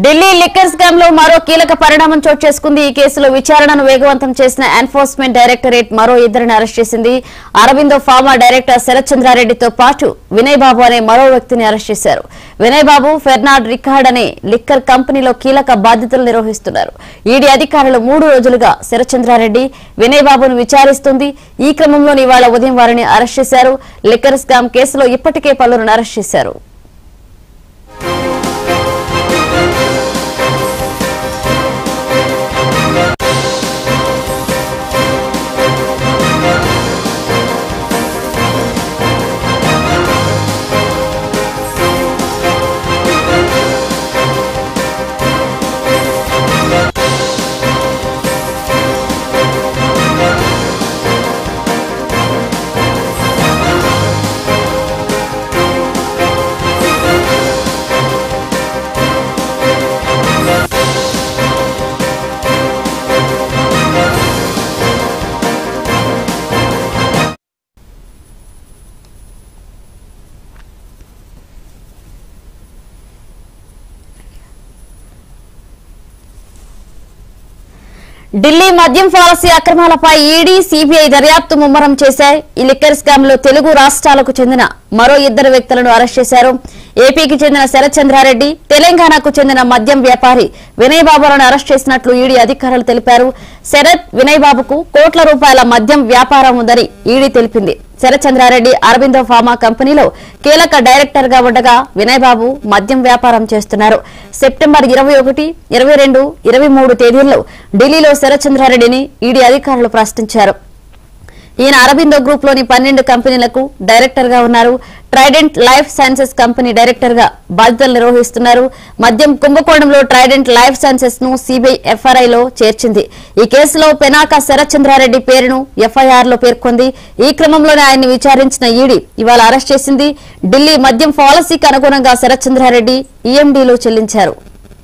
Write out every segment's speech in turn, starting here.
Delhi liquor scam లో మరో కీలక పరిణామం చోటు చేసుకుంది ఈ కేసులో విచారణను వేగవంతం చేసిన ఎన్ఫోర్స్మెంట్ డైరెక్టరేట్ మరో ఇద్దరిని అరెస్ట్ చేసింది అరవిందో ఫార్మా డైరెక్టర్ శరత్ చంద్రారెడ్డితో పాటు వినయ్ బాబు అనే మరో వ్యక్తిని అరెస్ట్ చేశారు వినయ్ బాబు ఫెర్నాడ్ రికార్డ్ అనే లిక్కర్ కంపెనీలో కీలక బాధ్యతలు నిర్వహిస్తున్నారు ఈడీ అధికారులు మూడు రోజులుగా శరత్ చంద్రారెడ్డి వినయ్ బాబును విచారిస్తుంది ఈ క్రమంలో ఇవాళ ఉదయం వారిని అరెస్ట్ చేశారు లిక్కర్ స్కామ్ కేసులో ఇప్పటికే పలువురిని అరెస్ట్ చేశారు ఢిల్లీ మద్యం పాలసీ అక్రమాలపై ఈడీ సిబిఐ దర్యాప్తు ముమ్మరం చేశాయి ఈ లిక్కర్ స్కామ్ లో తెలుగు రాష్ట్రాలకు చెందిన మరో ఇద్దరు వ్యక్తులను అరెస్ట్ చేశారు ఏపీకి చెందిన శరత్ చంద్రారెడ్డి తెలంగాణకు చెందిన మద్యం వ్యాపారి వినయ్ బాబులను అరెస్ట్ చేసినట్లు ఈడీ అధికారులు తెలిపారు శరత్ వినయ్ బాబుకు కోట్ల రూపాయల మద్యం వ్యాపారం ఉందని ఈడీ తెలిపింది శరత్ చంద్రారెడ్డి అరవిందో ఫార్మా కంపెనీలో కీలక డైరెక్టర్ గా ఉండగా వినయ్ బాబు మద్యం వ్యాపారం చేస్తున్నారు సెప్టెంబర్ ఇరవై ఒకటి ఇరవై రెండు ఇరవై మూడు తేదీల్లో ఢిల్లీలో శరత్ చంద్రారెడ్డిని ఈడీ అధికారులు ప్రశ్నించారు ఈయన అరబిందో గ్రూప్ లోని పన్నెండు కంపెనీలకు డైరెక్టర్ గా ఉన్నారు Trident Life sciences company director గా బాధ్యతలు నిర్వహిస్తున్నారు మద్యం కుంభకోణంలో ట్రైడెంట్ లైఫ్ సైన్సెస్ ను సిబిఐ ఎఫ్ఆర్ఐ లో చేర్చింది ఈ కేసులో పెనాక శరత్ చంద్రారెడ్డి పేరును ఎఫ్ఐఆర్ లో పేర్కొంది ఈ క్రమంలోనే ఆయన్ని విచారించిన ఈడీ ఇవాళ అరెస్ట్ చేసింది ఢిల్లీ మద్యం పాలసీకి అనుగుణంగా శరత్ చంద్రారెడ్డి ఈఎండీలు చెల్లించారు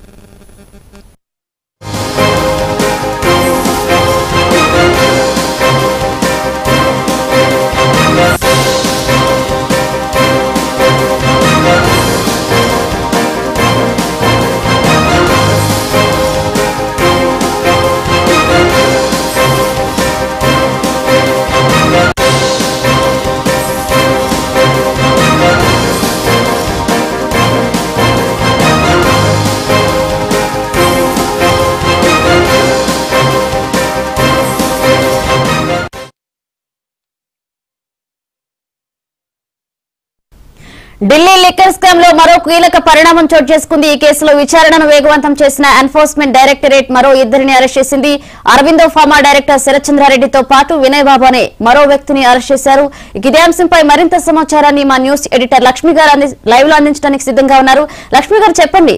ఢిల్లీ లిక్కర్ స్కామ్ లో మరో కీలక పరిణామం చోటు చేసుకుంది ఈ కేసులో విచారణను వేగవంతం చేసిన ఎన్ఫోర్స్మెంట్ డైరెక్టరేట్ మరో ఇద్దరిని అరెస్ట్ చేసింది అరవిందో ఫార్మా డైరెక్టర్ శరత్చంద్రారెడ్డితో పాటు వినయ్ బాబు అనే మరో వ్యక్తిని అరెస్ట్ చేశారు ఇక ఇదే అంశంపై మరింత సమాచారాన్ని మా న్యూస్ ఎడిటర్ లక్ష్మి గారు అంది- లైవ్ లో అందించడానికి సిద్ధంగా ఉన్నారు లక్ష్మి గారు చెప్పండి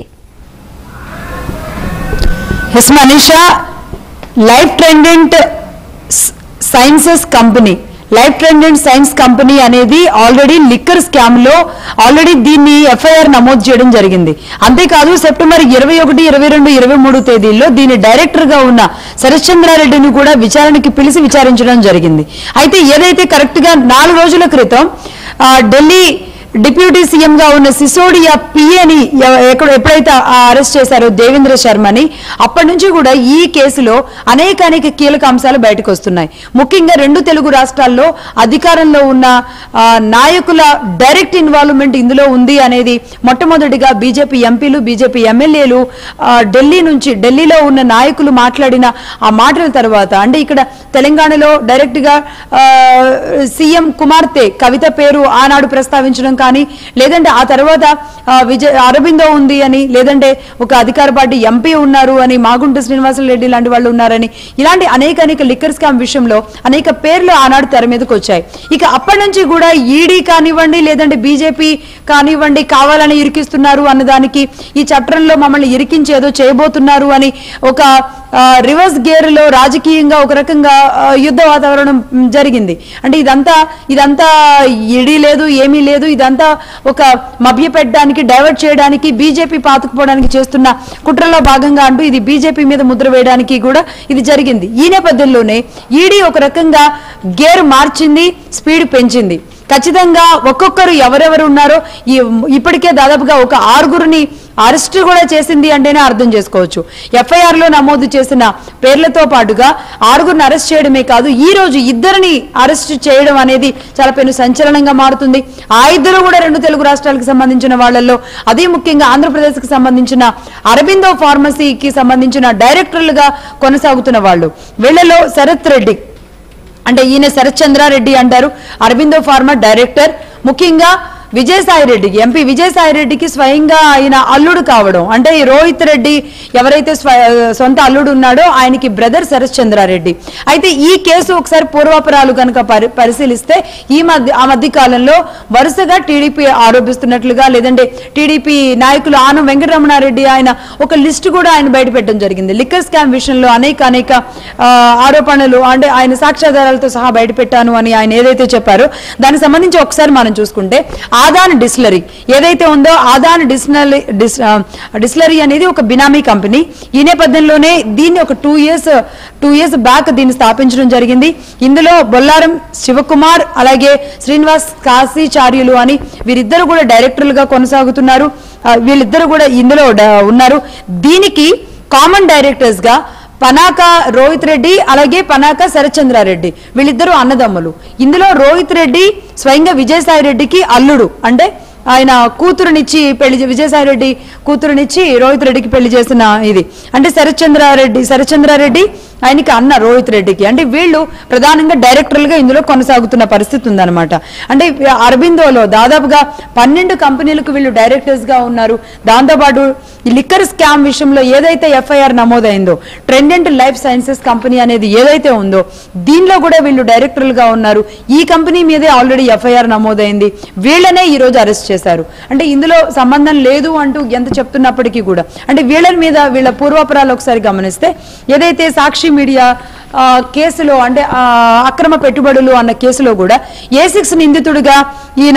yes Manisha life Trident sciences company life Trident science company అనేది ఆల్రెడీ లిక్కర్ స్కామ్ లో ఆల్రెడీ దీన్ని ఎఫ్ఐఆర్ నమోదు చేయడం జరిగింది అంతేకాదు సెప్టెంబర్ ఇరవై ఒకటి ఇరవై రెండు ఇరవై మూడు తేదీల్లో దీని డైరెక్టర్ గా ఉన్న శరశ్చంద్రారెడ్డిని కూడా విచారణకి పిలిచి విచారించడం జరిగింది అయితే ఏదైతే కరెక్ట్ గా నాలుగు రోజుల క్రితం ఆ, ఢిల్లీ డిప్యూటీ సీఎం గా ఉన్న సిసోడియా పిఏని ఎక్కడ ఎప్పుడైతే అరెస్ట్ చేశారో దేవేంద్ర శర్మని అప్పటి నుంచి కూడా ఈ కేసులో అనేక అనేక కీలక అంశాలు బయటకు వస్తున్నాయి ముఖ్యంగా రెండు తెలుగు రాష్ట్రాల్లో అధికారంలో ఉన్న ఆ, నాయకుల డైరెక్ట్ ఇన్వాల్వ్మెంట్ ఇందులో ఉంది అనేది మొట్టమొదటిగా బీజేపీ ఎంపీలు బీజేపీ ఎమ్మెల్యేలు ఢిల్లీ నుంచి ఢిల్లీలో ఉన్న నాయకులు మాట్లాడిన ఆ మాటల తర్వాత అంటే ఇక్కడ తెలంగాణలో డైరెక్ట్ గా ఆ, సీఎం కుమార్తె కవిత పేరు ఆనాడు ప్రస్తావించడం కానీ లేదంటే ఆ తర్వాత ఆ, విజయ్ అరబిందో ఉంది అని లేదంటే ఒక అధికార పార్టీ ఎంపీ ఉన్నారు అని మాగుంట శ్రీనివాస రెడ్డి లాంటి వాళ్ళు ఉన్నారని ఇలాంటి అనేక అనేక లిక్కర్ స్కామ్ విషయంలో అనేక పేర్లు ఆనాడు తెర మీదకి వచ్చాయి ఇక అప్పటి నుంచి కూడా ఈడీ కానివ్వండి లేదంటే బీజేపీ కానివ్వండి కావాలని ఇరికిస్తున్నారు అన్నదానికి ఈ చట్టంలో మమ్మల్ని ఇరికించి ఏదో చేయబోతున్నారు అని ఒక ఆ, రివర్స్ గేర్ లో రాజకీయంగా ఒక రకంగా ఆ, యుద్ధ వాతావరణం మ్, జరిగింది అంటే ఇదంతా ఇదంతా ఇడి లేదు ఏమీ లేదు ఇదంతా ఒక మభ్య పెట్టడానికి డైవర్ట్ చేయడానికి బీజేపీ పాతుకుపోవడానికి చేస్తున్న కుట్రలో భాగంగా అంటూ ఇది బీజేపీ మీద ముద్ర వేయడానికి కూడా ఇది జరిగింది ఈ నేపథ్యంలోనే ఈడీ ఒక రకంగా గేర్ మార్చింది స్పీడ్ పెంచింది ఖచ్చితంగా ఒక్కొక్కరు ఎవరెవరు ఉన్నారో ఈ ఇప్పటికే దాదాపుగా ఒక ఆరుగురిని అరెస్ట్ కూడా చేసింది అంటేనే అర్థం చేసుకోవచ్చు ఎఫ్ఐఆర్ లో నమోదు చేసిన పేర్లతో పాటుగా ఆరుగురిని అరెస్ట్ చేయడమే కాదు ఈ రోజు ఇద్దరిని అరెస్ట్ చేయడం అనేది చాలా పెను సంచలనంగా మారుతుంది ఆ ఇద్దరు కూడా రెండు తెలుగు రాష్ట్రాలకు సంబంధించిన వాళ్ళల్లో అదే ముఖ్యంగా ఆంధ్రప్రదేశ్ కి సంబంధించిన అరబిందో ఫార్మసీకి సంబంధించిన డైరెక్టర్లుగా కొనసాగుతున్న వాళ్ళు వీళ్ళలో శరత్ రెడ్డి అంటే ఈయన శరత్చంద్రారెడ్డి అంటారు అరబిందో ఫార్మా డైరెక్టర్ ముఖ్యంగా విజయసాయి రెడ్డికి ఎంపీ విజయసాయి రెడ్డికి స్వయంగా ఆయన అల్లుడు కావడం అంటే ఈ రోహిత్ రెడ్డి ఎవరైతే స్వ- సొంత అల్లుడు ఉన్నాడో ఆయనకి బ్రదర్ శరత్చంద్రారెడ్డి అయితే ఈ కేసు ఒకసారి పూర్వాపరాలు కనుక పరి పరిశీలిస్తే ఈ మధ్య ఆ మధ్య కాలంలో వరుసగా టీడీపీ ఆరోపిస్తున్నట్లుగా లేదంటే టీడీపీ నాయకులు ఆనం వెంకటరమణారెడ్డి ఆయన ఒక లిస్ట్ కూడా ఆయన బయట పెట్టడం జరిగింది లిక్కర్ స్కామ్ విషయంలో అనేక అనేక ఆ, ఆరోపణలు అంటే ఆయన సాక్ష్యాధారాలతో సహా బయట పెట్టాను అని ఆయన ఏదైతే చెప్పారో దానికి సంబంధించి ఒకసారి మనం చూసుకుంటే ఆదాన్ డిస్లరీ ఏదైతే ఉందో ఆదాన్ డిస్నరీ డిస్ ఆ, డిస్లరీ అనేది ఒక బినామీ కంపెనీ ఈ నేపథ్యంలోనే దీన్ని ఒక two years two years back దీన్ని స్థాపించడం జరిగింది ఇందులో బొల్లారం శివకుమార్ అలాగే శ్రీనివాస్ కాశీచార్యులు అని వీరిద్దరు కూడా డైరెక్టర్లుగా కొనసాగుతున్నారు ఆ, వీళ్ళిద్దరు కూడా ఇందులో డ- ఉన్నారు దీనికి కామన్ డైరెక్టర్స్ గా పనాక రోహిత్ రెడ్డి అలాగే పనాక శరచంద్రారెడ్డి వీళ్ళిద్దరూ అన్నదమ్ములు ఇందులో రోహిత్ రెడ్డి స్వయంగా విజయసాయి రెడ్డికి అల్లుడు అంటే ఆయన కూతురునిచ్చి పెళ్లి చే- విజయసాయి రెడ్డి కూతురునిచ్చి రోహిత్ రెడ్డికి పెళ్లి చేసిన ఇది అంటే శరచంద్రారెడ్డి శరచంద్రారెడ్డి ఆయనకి అన్న రోహిత్ రెడ్డికి అంటే వీళ్ళు ప్రధానంగా డైరెక్టర్లుగా ఇందులో కొనసాగుతున్న పరిస్థితి ఉందన్నమాట అంటే అరబిందోలో దాదాపుగా పన్నెండు కంపెనీలకు వీళ్ళు డైరెక్టర్స్ గా ఉన్నారు దాంతోపాటు ఈ లిక్కర్ స్కామ్ విషయంలో ఏదైతే ఎఫ్ఐఆర్ నమోదైందో ట్రెండెంట్ లైఫ్ సైన్సెస్ కంపెనీ అనేది ఏదైతే ఉందో దీనిలో కూడా వీళ్ళు డైరెక్టర్లుగా ఉన్నారు ఈ కంపెనీ మీదే ఆల్రెడీ ఎఫ్ఐఆర్ నమోదైంది వీళ్ళనే ఈ రోజు అరెస్ట్ చేశారు అంటే ఇందులో సంబంధం లేదు అంటూ ఎంత చెప్తున్నప్పటికీ కూడా అంటే వీళ్ళ మీద వీళ్ళ పూర్వాపరాలు ఒకసారి గమనిస్తే ఏదైతే సాక్షి మీడియా ఆ, కేసులో అంటే ఆ, అక్రమ పెట్టుబడులు అన్న కేసులో కూడా ఏ సిక్స్ నిందితుడిగా ఈయన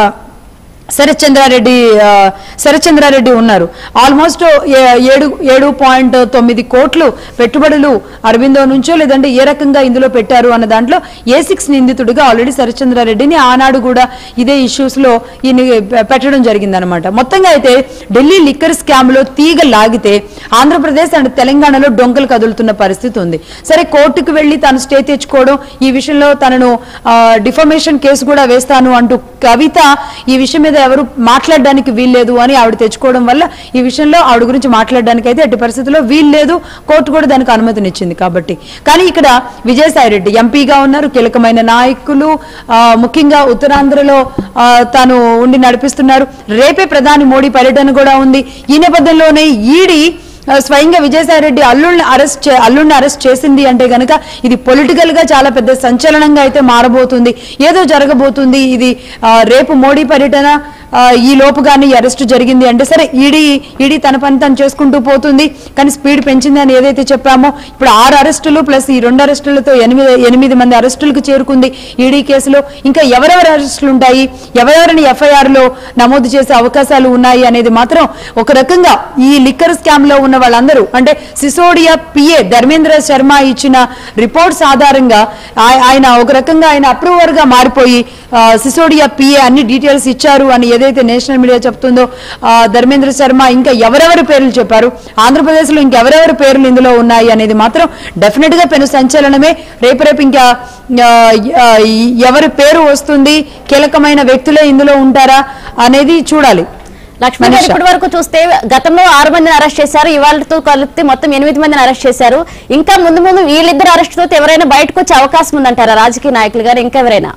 శరత్చంద్రారెడ్డి ఆ, శరత్చంద్రారెడ్డి ఉన్నారు ఆల్మోస్ట్ ఏ- ఏడు ఏడు పాయింట్ తొమ్మిది కోట్లు పెట్టుబడులు అరవిందో నుంచో లేదంటే ఏ రకంగా ఇందులో పెట్టారు అన్న దాంట్లో ఏ సిక్స్ నిందితుడిగా ఆల్రెడీ శరత్చంద్రారెడ్డిని ఆనాడు కూడా ఇదే ఇష్యూస్ లో ఈయన పె- పెట్టడం జరిగిందనమాట మొత్తంగా అయితే ఢిల్లీ లిక్కర్ స్కామ్ లో తీగ లాగితే ఆంధ్రప్రదేశ్ అండ్ తెలంగాణలో డొంకలు కదులుతున్న పరిస్థితి ఉంది సరే కోర్టుకు వెళ్లి తాను స్టే తెచ్చుకోవడం ఈ విషయంలో తనను డిఫర్మేషన్ కేసు కూడా వేస్తాను అంటూ కవిత ఈ విషయం మీద ఎవరు మాట్లాడడానికి వీల్లేదు అని ఆవిడ తెచ్చుకోవడం వల్ల ఈ విషయంలో ఆవిడ గురించి మాట్లాడడానికి అయితే ఎట్టి పరిస్థితుల్లో వీల్లేదు కోర్టు కూడా దానికి అనుమతినిచ్చింది కాబట్టి కానీ ఇక్కడ విజయసాయి రెడ్డి ఎంపీగా ఉన్నారు కీలకమైన నాయకులు ఆ, ముఖ్యంగా ఉత్తరాంధ్రలో ఆ, తాను ఉండి నడిపిస్తున్నారు రేపే ప్రధాని మోడీ పర్యటన కూడా ఉంది ఈ నేపథ్యంలోనే ఈడీ ఆ, స్వయంగా విజయసాయి రెడ్డి అల్లుడిని అరెస్ట్ చే- అల్లుడిని అరెస్ట్ చేసింది అంటే గనక ఇది పొలిటికల్ గా చాలా పెద్ద సంచలనంగా అయితే మారబోతుంది ఏదో జరగబోతుంది ఇది ఆ, రేపు మోడీ పర్యటన ఆ, ఈ లోపుగానే ఈ అరెస్ట్ జరిగింది అంటే సరే ఈడీ ఈడీ తన పని తను చేసుకుంటూ పోతుంది కానీ స్పీడ్ పెంచింది అని ఏదైతే చెప్పామో ఇప్పుడు ఆరు అరెస్టులు ప్లస్ ఈ రెండు అరెస్టులతో ఎనిమిది ఎనిమిది మంది అరెస్టులకు చేరుకుంది ఈడీ కేసులో ఇంకా ఎవరెవరి అరెస్టులు ఉంటాయి ఎవరెవరిని ఎఫ్ఐఆర్ లో నమోదు చేసే అవకాశాలు ఉన్నాయి అనేది మాత్రం ఒక రకంగా ఈ లిక్కర్ స్కామ్ లో ఉన్న వాళ్ళందరూ అంటే సిసోడియా పిఏ ధర్మేంద్ర శర్మ ఇచ్చిన రిపోర్ట్స్ ఆధారంగా ఆయ- ఆయన ఒక రకంగా ఆయన అప్రూవర్ గా మారిపోయి ఆ, సిసోడియా పిఏ అన్ని డీటెయిల్స్ ఇచ్చారు అని ఏదైతే నేషనల్ మీడియా చెప్తుందో ఆ, ధర్మేంద్ర శర్మ ఇంకా ఎవరెవరి పేర్లు చెప్పారు ఆంధ్రప్రదేశ్ లో ఇంకెవరెవరి పేర్లు ఇందులో ఉన్నాయి అనేది మాత్రం డెఫినెట్ గా పెను సంచలనమే రేపు రేపు ఇంకా ఆ, ఆ, ఎవరి పేరు వస్తుంది కీలకమైన వ్యక్తులే ఇందులో ఉంటారా అనేది చూడాలి లక్ష్మణ్ గారు మనీషా. ఇప్పటి వరకు చూస్తే గతంలో ఆరు మందిని అరెస్ట్ చేశారు ఇవాళతో కలిపితే మొత్తం ఎనిమిది మందిని అరెస్ట్ చేశారు ఇంకా ముందు ముందు వీళ్ళిద్దరు అరెస్ట్ తో ఎవరైనా బయటకు వచ్చే అవకాశం ఉందంటారా రాజకీయ నాయకులు గారు ఇంకా ఎవరైనా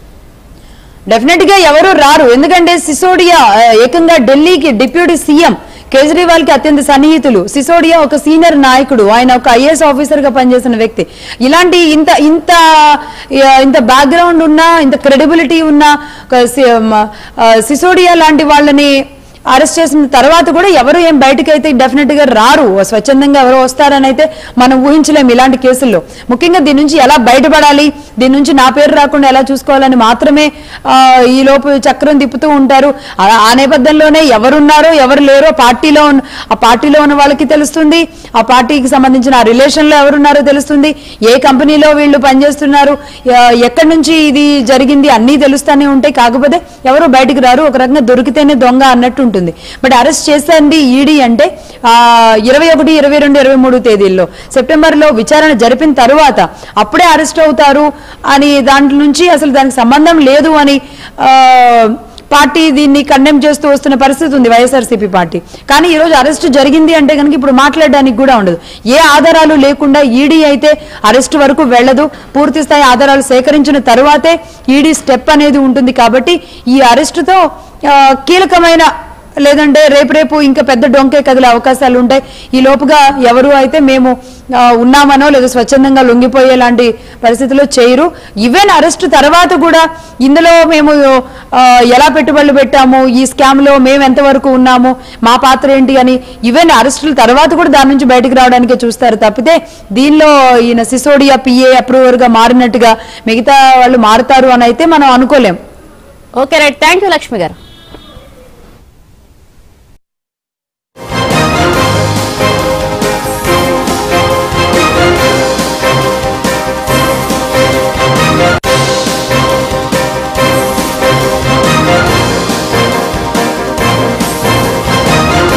డెఫినెట్ గా ఎవరు రారు ఎందుకంటే సిసోడియా ఆ, ఏకంగా ఢిల్లీకి డిప్యూటీ సీఎం కేజ్రీవాల్ కి అత్యంత సన్నిహితులు సిసోడియా ఒక సీనియర్ నాయకుడు ఆయన ఒక ఐఏఎస్ ఆఫీసర్ గా పనిచేసిన వ్యక్తి ఇలాంటి ఇంత ఇంత ఆ, ఇంత బ్యాక్గ్రౌండ్ ఉన్న ఇంత క్రెడిబిలిటీ ఉన్న ఒక సి- మ- ఆ, సిసోడియా లాంటి వాళ్ళని అరెస్ట్ చేసిన తర్వాత కూడా ఎవరు ఏం బయటకు అయితే డెఫినెట్ గా రారు స్వచ్ఛందంగా ఎవరో వస్తారని అయితే మనం ఊహించలేము ఇలాంటి కేసుల్లో ముఖ్యంగా దీని నుంచి ఎలా బయటపడాలి దీని నుంచి నా పేరు రాకుండా ఎలా చూసుకోవాలని మాత్రమే ఆ, ఈ లోపు చక్రం తిప్పుతూ ఉంటారు ఆ- ఆ నేపథ్యంలోనే ఎవరున్నారో ఎవరు లేరో పార్టీలో ఉన్న- ఆ పార్టీలో ఉన్న వాళ్ళకి తెలుస్తుంది ఆ పార్టీకి సంబంధించిన ఆ రిలేషన్ లో ఎవరున్నారో తెలుస్తుంది ఏ కంపెనీలో వీళ్ళు పనిచేస్తున్నారు ఆ, ఎక్కడి నుంచి ఇది జరిగింది అన్నీ తెలుస్తూనే ఉంటాయి కాకపోతే ఎవరు బయటికి రారు ఒక రకంగా దొరికితేనే దొంగ అన్నట్టు ఉంటుంది ఉంటుంది బట్ అరెస్ట్ చేసండి ఈడీ అంటే ఇరవై ఒకటి ఇరవై రెండు ఇరవై మూడు తేదీల్లో సెప్టెంబర్లో విచారణ జరిపిన తరువాత అప్పుడే అరెస్ట్ అవుతారు అని దాంట్లో నుంచి అసలు దానికి సంబంధం లేదు అని ఆ, పార్టీ దీన్ని కండెమ్ చేస్తూ వస్తున్న పరిస్థితి ఉంది వైఎస్ఆర్సీపీ పార్టీ కానీ ఈ రోజు అరెస్ట్ జరిగింది అంటే కనుక ఇప్పుడు మాట్లాడడానికి కూడా ఉండదు ఏ ఆధారాలు లేకుండా ఈడీ అయితే అరెస్ట్ వరకు వెళ్ళదు పూర్తి స్థాయి ఆధారాలు సేకరించిన తరువాతే ఈడీ స్టెప్ అనేది ఉంటుంది కాబట్టి ఈ అరెస్టుతో ఆ, కీలకమైన లేదంటే రేపు రేపు ఇంకా పెద్ద డొంకే కదిలే అవకాశాలు ఉంటాయి ఈ లోపుగా ఎవరు అయితే మేము ఆ, ఉన్నామనో లేదా స్వచ్ఛందంగా లొంగిపోయే లాంటి పరిస్థితుల్లో చేయరు ఈవెన్ అరెస్ట్ తర్వాత కూడా ఇందులో మేము ఆ, ఎలా పెట్టుబడులు పెట్టాము ఈ స్కామ్ లో మేము ఎంతవరకు ఉన్నాము మా పాత్ర ఏంటి అని ఈవెన్ అరెస్టుల తర్వాత కూడా దాని నుంచి బయటకు రావడానికే చూస్తారు తప్పితే దీనిలో ఈయన సిసోడియా పిఏ అప్రూవర్ గా మారినట్టుగా మిగతా వాళ్ళు మారుతారు అని అయితే మనం అనుకోలేం okay right thank you Lakshmi గారు